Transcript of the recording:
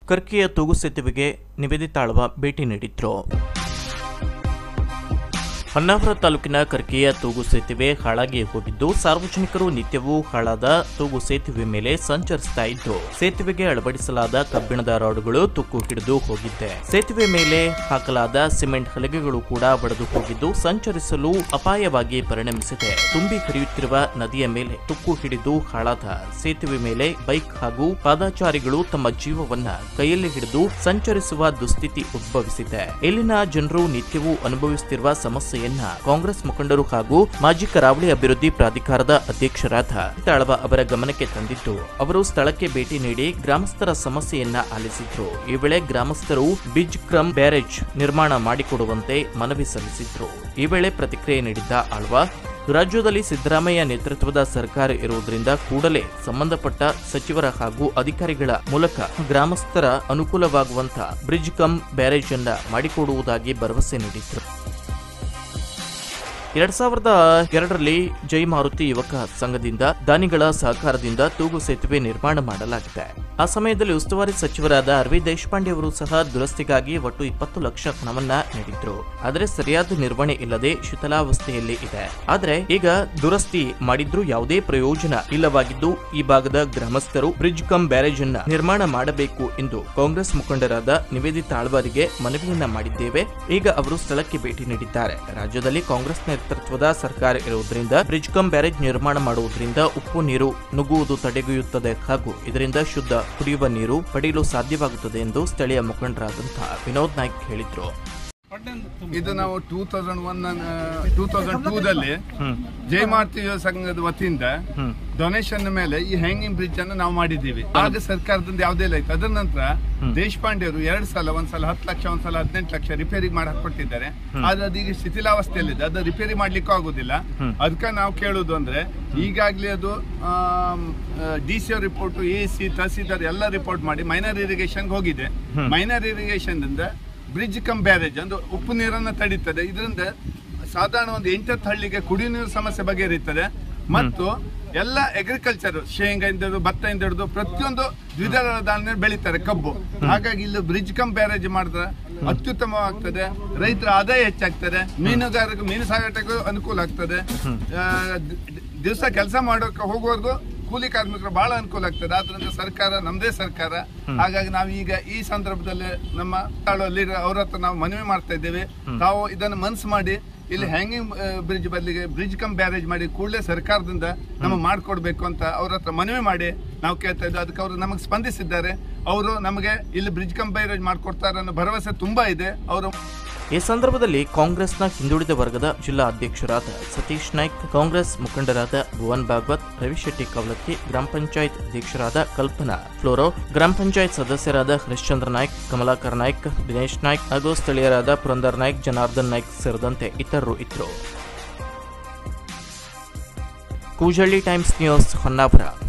ಕರ್ಕಿಯ ತೂಗು ಸೇತುವೆಗೆ ನಿವೇದಿತಾಳ್ವ ಭೇಟಿ ನೀಡಿದ್ರು ಹೊನ್ನಾವರ ತಾಲೂಕಿನ ಕರ್ಕಿಯ ತೂಗು ಸೇತುವೆ ಹಾಳಾಗಿ ಹೋಗಿದ್ದು ಸಾರ್ವಜನಿಕರು ನಿತ್ಯವೂ ಹಾಳಾದ ತೂಗು ಸೇತುವೆ ಮೇಲೆ ಸಂಚರಿಸ್ತಾ ಇದ್ದು ಸೇತುವೆಗೆ ಅಳವಡಿಸಲಾದ ಕಬ್ಬಿಣದ ರಾಡ್ಗಳು ತುಕ್ಕು ಹಿಡಿದು ಹೋಗಿದ್ದೆ ಸೇತುವೆ ಮೇಲೆ ಹಾಕಲಾದ ಸಿಮೆಂಟ್ ಹಲಗೆಗಳು ಕೂಡ ಒಡೆದು ಹೋಗಿದ್ದು ಸಂಚರಿಸಲು ಅಪಾಯವಾಗಿ ಪರಿಣಮಿಸಿದೆ ತುಂಬಿ ಹರಿಯುತ್ತಿರುವ ನದಿಯ ಮೇಲೆ ತುಕ್ಕು ಹಿಡಿದು ಹಾಳಾದ ಸೇತುವೆ ಮೇಲೆ ಬೈಕ್ ಹಾಗೂ ಪಾದಾಚಾರಿಗಳು ತಮ್ಮ ಜೀವವನ್ನ ಕೈಯಲ್ಲಿ ಹಿಡಿದು ಸಂಚರಿಸುವ ದುಸ್ಥಿತಿ ಉದ್ಭವಿಸಿದೆ ಇಲ್ಲಿನ ಜನರು ನಿತ್ಯವೂ ಅನುಭವಿಸುತ್ತಿರುವ ಸಮಸ್ಯೆಯನ್ನ ಕಾಂಗ್ರೆಸ್ ಮುಖಂಡರು ಹಾಗೂ ಮಾಜಿ ಕರಾವಳಿ ಅಭಿವೃದ್ಧಿ ಪ್ರಾಧಿಕಾರದ ಅಧ್ಯಕ್ಷರಾದ ತಾಳವ ಅವರ ಗಮನಕ್ಕೆ ತಂದಿದ್ದು ಅವರು ಸ್ಥಳಕ್ಕೆ ಭೇಟಿ ನೀಡಿ ಗ್ರಾಮಸ್ಥರ ಸಮಸ್ಯೆಯನ್ನ ಆಲಿಸಿದ್ರು ಈ ವೇಳೆ ಗ್ರಾಮಸ್ಥರು ಬಿಜ್ ಕ್ರಮ್ ಬ್ಯಾರೇಜ್ ನಿರ್ಮಾಣ ಮಾಡಿಕೊಡುವಂತೆ ಮನವಿ ಸಲ್ಲಿಸಿದ್ರು ಈ ವೇಳೆ ಪ್ರತಿಕ್ರಿಯೆ ನೀಡಿದ್ದ ಆಳ್ವ ರಾಜ್ಯದಲ್ಲಿ ಸಿದ್ದರಾಮಯ್ಯ ನೇತೃತ್ವದ ಸರ್ಕಾರ ಇರುವುದರಿಂದ ಕೂಡಲೇ ಸಂಬಂಧಪಟ್ಟ ಸಚಿವರ ಹಾಗೂ ಅಧಿಕಾರಿಗಳ ಮೂಲಕ ಗ್ರಾಮಸ್ಥರ ಅನುಕೂಲವಾಗುವಂತ ಬ್ರಿಡ್ಜ್ ಕಮ್ ಬ್ಯಾರೇಜ್ ಅನ್ನ ಮಾಡಿಕೊಡುವುದಾಗಿ ಭರವಸೆ ನೀಡಿದ್ರು ಎರಡ್ ಸಾವಿರದ ಎರಡರಲ್ಲಿ ಜೈ ಮಾರುತಿ ಯುವಕ ಸಂಘದಿಂದ ದಾನಿಗಳ ಸಹಕಾರದಿಂದ ತೂಗು ಸೇತುವೆ ನಿರ್ಮಾಣ ಮಾಡಲಾಗಿದೆ ಆ ಸಮಯದಲ್ಲಿ ಉಸ್ತುವಾರಿ ಸಚಿವರಾದ ಅರವಿಂದ್ ದೇಶಪಾಂಡೆ ಅವರು ಸಹ ದುರಸ್ತಿಗಾಗಿ ಒಟ್ಟು ಇಪ್ಪತ್ತು ಲಕ್ಷ ಹಣವನ್ನ ನೀಡಿದ್ರು ಆದರೆ ಸರಿಯಾದ ನಿರ್ವಹಣೆ ಇಲ್ಲದೆ ಶಿಥಿಲಾವಸ್ಥೆಯಲ್ಲಿ ಇದೆ ಆದರೆ ಈಗ ದುರಸ್ತಿ ಮಾಡಿದ್ರೂ ಯಾವುದೇ ಪ್ರಯೋಜನ ಇಲ್ಲವಾಗಿದ್ದು ಈ ಭಾಗದ ಗ್ರಾಮಸ್ಥರು ಬ್ರಿಡ್ಜ್ ಕಮ್ ಬ್ಯಾರೇಜ್ ಅನ್ನ ನಿರ್ಮಾಣ ಮಾಡಬೇಕು ಎಂದು ಕಾಂಗ್ರೆಸ್ ಮುಖಂಡರಾದ ನಿವೇದಿತಾ ಆಳ್ವಾರಿಗೆ ಮನವಿಯನ್ನ ಮಾಡಿದ್ದೇವೆ ಈಗ ಅವರು ಸ್ಥಳಕ್ಕೆ ಭೇಟಿ ನೀಡಿದ್ದಾರೆ ರಾಜ್ಯದಲ್ಲಿ ಕಾಂಗ್ರೆಸ್ ನೇತೃತ್ವದ ಸರ್ಕಾರ ಇರುವುದರಿಂದ ಬ್ರಿಡ್ಜ್ ಕಮ್ ಬ್ಯಾರೇಜ್ ನಿರ್ಮಾಣ ಮಾಡುವುದರಿಂದ ಉಪ್ಪು ನೀರು ನುಗ್ಗುವುದು ತಡೆಗಟ್ಟುತ್ತದೆ ಹಾಗೂ ಇದರಿಂದ ಶುದ್ಧ ಕುಡಿಯುವ ನೀರು ಪಡೆಯಲು ಸಾಧ್ಯವಾಗುತ್ತದೆ ಎಂದು ಸ್ಥಳೀಯ ಮುಖಂಡರಾದಂತಹ ವಿನೋದ್ ನಾಯ್ಕ್ ಹೇಳಿದ್ರು ಇದು ನಾವು two thousand one two thousand ಟೂದಲ್ಲಿ ಜಯಮಾರ್ತಿ ಯುವ ಸಂಘದ ವತಿಯಿಂದ ಡೊನೇಷನ್ ಮೇಲೆ ಈ ಹ್ಯಾಂಗಿಂಗ್ ಬ್ರಿಡ್ಜ್ ಅನ್ನು ನಾವು ಮಾಡಿದ್ದೀವಿ ಆಗ ಸರ್ಕಾರದಿಂದ ಯಾವುದೇ ಇಲ್ಲ ಇತ್ತು ಅದರ ನಂತರ ದೇಶಪಾಂಡೆ ಅವರು ಎರಡು ಸಲ ಒಂದ್ಸಲ ಹತ್ತು ಲಕ್ಷ ಒಂದ್ಸಲ ಹದಿನೆಂಟು ಲಕ್ಷ ರಿಪೇರಿ ಮಾಡಿ ಹಾಕೊಟ್ಟಿದ್ದಾರೆ ಆದ್ರೆ ಅದೀಗ ಶಿಥಿಲಾವಸ್ಥೆಯಲ್ಲಿದೆ ಅದು ರಿಪೇರಿ ಮಾಡ್ಲಿಕ್ಕೂ ಆಗುದಿಲ್ಲ ಅದಕ್ಕೆ ನಾವು ಕೇಳುದು ಅಂದ್ರೆ ಈಗಾಗಲೇ ಅದು D C report A C tahsildar ಎಲ್ಲ ರಿಪೋರ್ಟ್ ಮಾಡಿ ಮೈನರ್ ಇರಿಗೇಷನ್ ಹೋಗಿದೆ ಮೈನರ್ ಇರಿಗೇಷನ್ ಇಂದ ಬ್ರಿಡ್ಜ್ ಕಮ್ ಬ್ಯಾರೇಜ್ ಅಂದ್ರೆ ಉಪ್ಪು ನೀರನ್ನು ತಡೀತದೆ ಇದರಿಂದ ಸಾಧಾರಣ ಒಂದು ಎಂಟತ್ತು ಹಳ್ಳಿಗೆ ಕುಡಿಯುವ ನೀರು ಸಮಸ್ಯೆ ಬಗೆಹರಿಯುತ್ತದೆ ಮತ್ತು ಎಲ್ಲ ಅಗ್ರಿಕಲ್ಚರ್ ಶೇಂಗಾಯಿಂದ ಹಿಡಿದು ಭತ್ತದಿಂದ ಹಿಡಿದು ಪ್ರತಿಯೊಂದು ದ್ವಿದಳ ಧಾನ್ಯ ಬೆಳೀತಾರೆ ಕಬ್ಬು ಹಾಗಾಗಿ ಇಲ್ಲಿ ಬ್ರಿಡ್ಜ್ ಕಮ್ ಬ್ಯಾರೇಜ್ ಮಾಡಿದ್ರೆ ಅತ್ಯುತ್ತಮವಾಗ್ತದೆ ರೈತರ ಆದಾಯ ಹೆಚ್ಚಾಗ್ತದೆ ಮೀನುಗಾರರಿಗೆ ಮೀನು ಸಾಗಾಟಕ್ಕೂ ಅನುಕೂಲ ಆಗ್ತದೆ ದಿವಸ ಕೆಲಸ ಮಾಡೋಕೆ ಹೋಗುವವರೆಗೂ ಕೂಲಿ ಕಾರ್ಮಿಕರು ಬಹಳ ಅನುಕೂಲ ಆಗ್ತದೆ ಆದ್ರಿಂದ ಸರ್ಕಾರ ನಮ್ದೇ ಸರ್ಕಾರ ಹಾಗಾಗಿ ನಾವು ಈಗ ಈ ಸಂದರ್ಭದಲ್ಲಿ ನಮ್ಮ ತಾಳುವಲ್ಲಿ ಅವ್ರ ಹತ್ರ ನಾವು ಮನವಿ ಮಾಡ್ತಾ ಇದ್ದೇವೆ ತಾವು ಇದನ್ನು ಮನ್ಸು ಮಾಡಿ ಇಲ್ಲಿ ಹ್ಯಾಂಗಿಂಗ್ ಬ್ರಿಡ್ಜ್ ಬದಲಿಗೆ ಬ್ರಿಡ್ಜ್ ಕಮ್ ಬ್ಯಾರೇಜ್ ಮಾಡಿ ಕೂಡಲೇ ಸರ್ಕಾರದಿಂದ ನಮಗೆ ಮಾಡ್ಕೊಡ್ಬೇಕು ಅಂತ ಅವ್ರ ಹತ್ರ ಮನವಿ ಮಾಡಿ ನಾವು ಕೇಳ್ತಾ ಇದ್ವಿ ಅದಕ್ಕೆ ಅವರು ನಮಗೆ ಸ್ಪಂದಿಸಿದ್ದಾರೆ ಅವರು ನಮಗೆ ಇಲ್ಲಿ ಬ್ರಿಡ್ಜ್ ಕಮ್ ಬ್ಯಾರೇಜ್ ಮಾಡ್ಕೊಡ್ತಾರೆ ಅನ್ನೋ ಭರವಸೆ ತುಂಬಾ ಇದೆ ಅವರು ಈ ಸಂದರ್ಭದಲ್ಲಿ ಕಾಂಗ್ರೆಸ್ನ ಹಿಂದುಳಿದ ವರ್ಗದ ಜಿಲ್ಲಾ ಅಧ್ಯಕ್ಷರಾದ ಸತೀಶ್ ನಾಯ್ಕ್ ಕಾಂಗ್ರೆಸ್ ಮುಖಂಡರಾದ ಭುವನ್ ಭಾಗವತ್ ರವಿಶೆಟ್ಟಿ ಕವಲತ್ತಿ ಗ್ರಾಮ ಪಂಚಾಯತ್ ಅಧ್ಯಕ್ಷರಾದ ಕಲ್ಪನಾ ಫ್ಲೋರೋ ಗ್ರಾಮ ಪಂಚಾಯತ್ ಸದಸ್ಯರಾದ ಹರಿಶ್ಚಂದ್ರ ನಾಯ್ಕ್ ಕಮಲಾಕರ್ ನಾಯ್ಕ್ ದಿನೇಶ್ ನಾಯ್ಕ್ ಹಾಗೂ ಸ್ಥಳೀಯರಾದ ಪುರಂದರ್ ನಾಯ್ಕ್ ಜನಾರ್ದನ್ ನಾಯ್ಕ್ ಸೇರಿದಂತೆ ಇತರರು ಇದ್ದರು ಕೂಜಳ್ಳಿ ಟೈಮ್ಸ್ ನ್ಯೂಸ್ ಹೊನ್ನಾವರ